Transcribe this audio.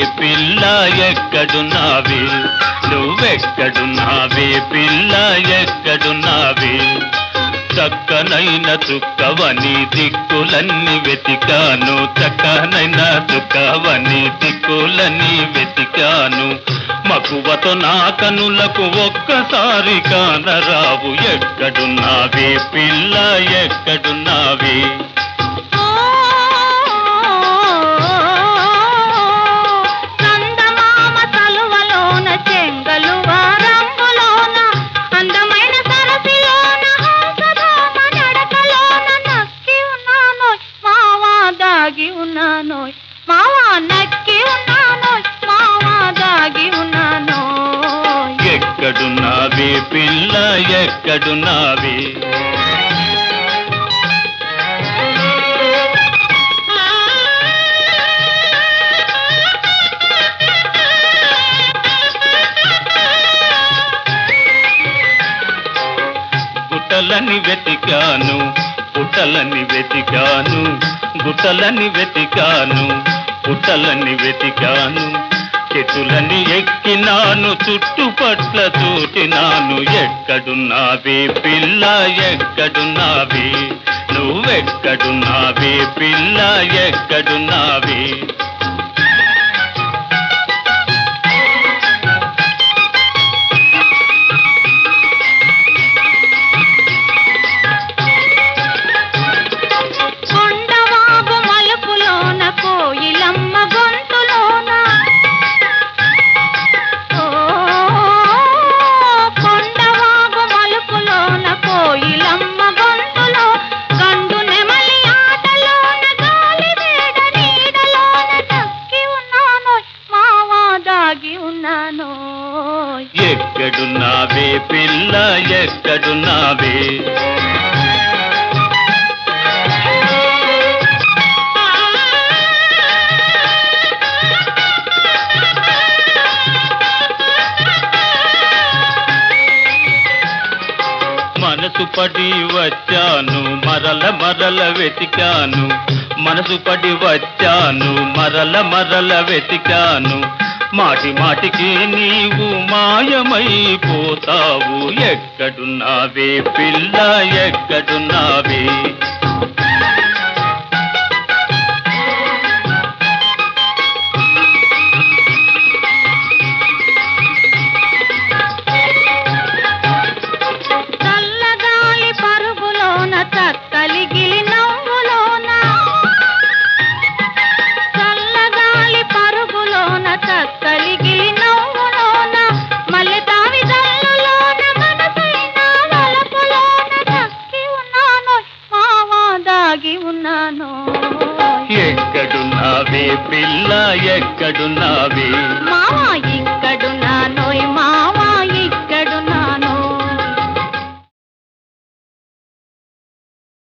పిల్ల ఎక్కడున్నావే నువ్వెక్కడున్నావే పిల్ల ఎక్కడున్నావే చక్కనైన చుక్కవని దిక్కులన్నీ వెతికాను చక్కనైన చుక్కవని దిక్కులన్నీ వెతికాను మకువతో నా కనులకు ఒక్కసారి కానరావు ఎక్కడున్నావే పిల్ల ఎక్కడున్నావే చందమామ తలువలోన చెంగలువ రంగులోన అందమైన సరసిలోన హంసధామ నడకలోన నక్కి ఉన్నాను మావా దాగి ఉన్నాను మావా నక్కి ఉన్నాను మావా దాగి ఉన్నాను ఎక్కడున్నావే పిల్ల ఎక్కడున్నావే గుట్టలని వెతికాను పుట్టలని వెతికాను గుట్టలని వెతికాను పుట్టలని వెతికాను చెట్టులని ఎక్కినాను చుట్టుపట్ల చూచినాను ఎక్కడున్నావే పిల్ల ఎక్కడున్నావే నువ్వెక్కడున్నావే పిల్ల ఎక్కడున్నావే కొండవాగు మలుపులోన కోయిలమ్మ గొంతులోన ఓ, కొండవాగు మలుపులోన కోయిలమ్మ గొంతులో గండు నెమలి ఆటలోన గాలి వేడ నీడలోన దక్కి ఉన్నాను మావా దాగి ఉన్నాను ఎక్కడున్నావే పిల్ల ఎక్కడున్నావే మనసు పడి వచ్చాను మరల మరల వెతికాను మనసు పడి వచ్చాను మరల మరల వెతికాను మాటి మాటికి నీవు మాయమైపోతావు ఎక్కడున్నావే పిల్ల ఎక్కడున్నావే చల్లగాలి పరుగులోన చక్కలిగిలి నవ్వులోన చల్లగాలి పరుగులోన చక్కలిగిలి నవ్వులోన మల్లె తావి జల్లులోన మనసైన వలపులోన దక్కి ఉన్నాను మావా దాగి ఉన్నాను ఎక్కడున్నావే పిల్ల ఎక్కడున్నావే మావా ఇక్కడున్నాను